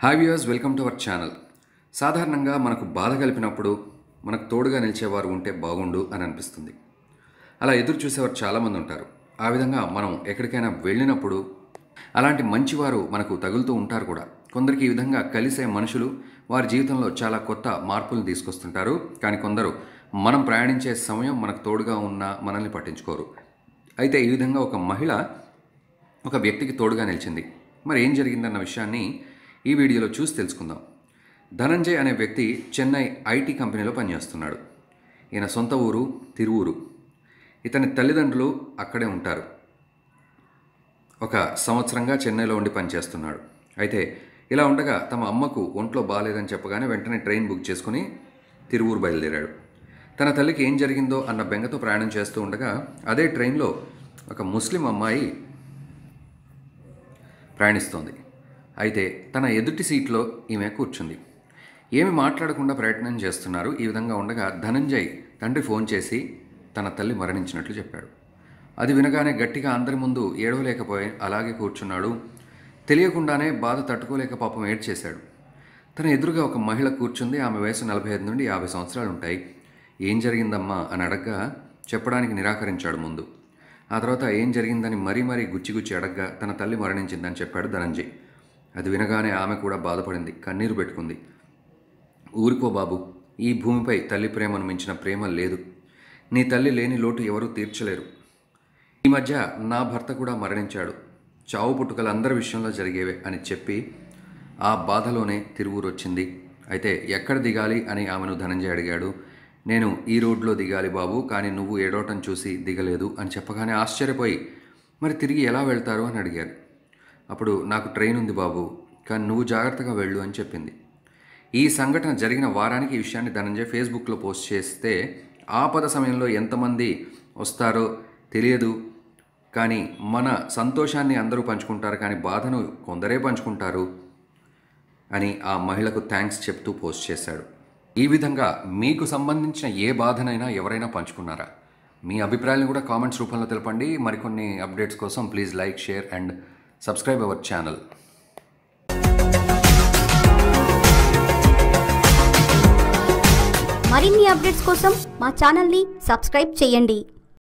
hi viewers welcome to our channel సాధారణంగా మనకు బాధ కలిపినప్పుడు మనకు తోడుగా నిలిచేవారు ఉంటే బాగుండు అని అనిపిస్తుంది అలా ఎదురు చూసేవారు చాలామంది ఉంటారు ఆ విధంగా మనం ఎక్కడికైనా వెళ్ళినప్పుడు అలాంటి మంచివారు మనకు తగులుతూ ఉంటారు కూడా కొందరికి ఈ విధంగా కలిసే మనుషులు వారి జీవితంలో చాలా కొత్త మార్పులను తీసుకొస్తుంటారు కానీ కొందరు మనం ప్రయాణించే సమయం మనకు తోడుగా ఉన్న మనల్ని పట్టించుకోరు అయితే ఈ విధంగా ఒక మహిళ ఒక వ్యక్తికి తోడుగా నిలిచింది మరి ఏం జరిగిందన్న విషయాన్ని ఈ వీడియోలో చూసి తెలుసుకుందాం ధనంజయ్ అనే వ్యక్తి చెన్నై ఐటీ కంపెనీలో పనిచేస్తున్నాడు ఈయన సొంత ఊరు తిరువూరు ఇతని తల్లిదండ్రులు అక్కడే ఉంటారు ఒక సంవత్సరంగా చెన్నైలో ఉండి పనిచేస్తున్నాడు అయితే ఇలా ఉండగా తమ అమ్మకు ఒంట్లో బాగాలేదని చెప్పగానే వెంటనే ట్రైన్ బుక్ చేసుకుని తిరువూరు బయలుదేరాడు తన తల్లికి ఏం జరిగిందో అన్న బెంగతో ప్రయాణం చేస్తూ ఉండగా అదే ట్రైన్లో ఒక ముస్లిం అమ్మాయి ప్రయాణిస్తోంది అయితే తన ఎదుటి సీట్లో ఈమె కూర్చుంది ఏమి మాట్లాడకుండా ప్రయత్నం చేస్తున్నారు ఈ విధంగా ఉండగా ధనంజయ్ తండ్రి ఫోన్ చేసి తన తల్లి మరణించినట్లు చెప్పాడు అది వినగానే గట్టిగా అందరి ముందు ఏడవలేకపోయి అలాగే కూర్చున్నాడు తెలియకుండానే బాధ తట్టుకోలేక పాపం ఏడ్చేశాడు తన ఎదురుగా ఒక మహిళ కూర్చుంది ఆమె వయసు నలభై ఐదు నుండి యాభై సంవత్సరాలు ఉంటాయి ఏం జరిగిందమ్మా అని అడగ్గా చెప్పడానికి నిరాకరించాడు ముందు ఆ తర్వాత ఏం జరిగిందని మరీ మరీ గుచ్చి గుచ్చి అడగ్గా తన తల్లి మరణించిందని చెప్పాడు ధనంజయ్ అది వినగానే ఆమె కూడా బాధపడింది కన్నీరు పెట్టుకుంది ఊరుకో బాబు ఈ భూమిపై తల్లి ప్రేమను మించిన ప్రేమ లేదు నీ తల్లి లేని లోటు ఎవరూ తీర్చలేరు ఈ మధ్య నా భర్త కూడా మరణించాడు చావు పుట్టుకలు అందరి విషయంలో జరిగేవే అని చెప్పి ఆ బాధలోనే తిరువురు వచ్చింది అయితే ఎక్కడ దిగాలి అని ఆమెను ధనంజయ్ అడిగాడు నేను ఈ రోడ్లో దిగాలి బాబు కానీ నువ్వు ఏడవటం చూసి దిగలేదు అని చెప్పగానే ఆశ్చర్యపోయి మరి తిరిగి ఎలా వెళ్తారు అని అడిగారు అప్పుడు నాకు ట్రైన్ ఉంది బాబు కానీ నువ్వు జాగ్రత్తగా వెళ్ళు అని చెప్పింది ఈ సంఘటన జరిగిన వారానికి ఈ విషయాన్ని ధనంజయ్ ఫేస్బుక్లో పోస్ట్ చేస్తే ఆపద సమయంలో ఎంతమంది వస్తారో తెలియదు కానీ మన సంతోషాన్ని అందరూ పంచుకుంటారు కానీ బాధను కొందరే పంచుకుంటారు అని ఆ మహిళకు థ్యాంక్స్ చెప్తూ పోస్ట్ చేశాడు ఈ విధంగా మీకు సంబంధించిన ఏ బాధనైనా ఎవరైనా పంచుకున్నారా మీ అభిప్రాయాలను కూడా కామెంట్స్ రూపంలో తెలపండి మరికొన్ని అప్డేట్స్ కోసం please like share and subscribe our channel మరిన్ని అప్డేట్స్ కోసం మా ఛానల్ని సబ్స్క్రైబ్ చేయండి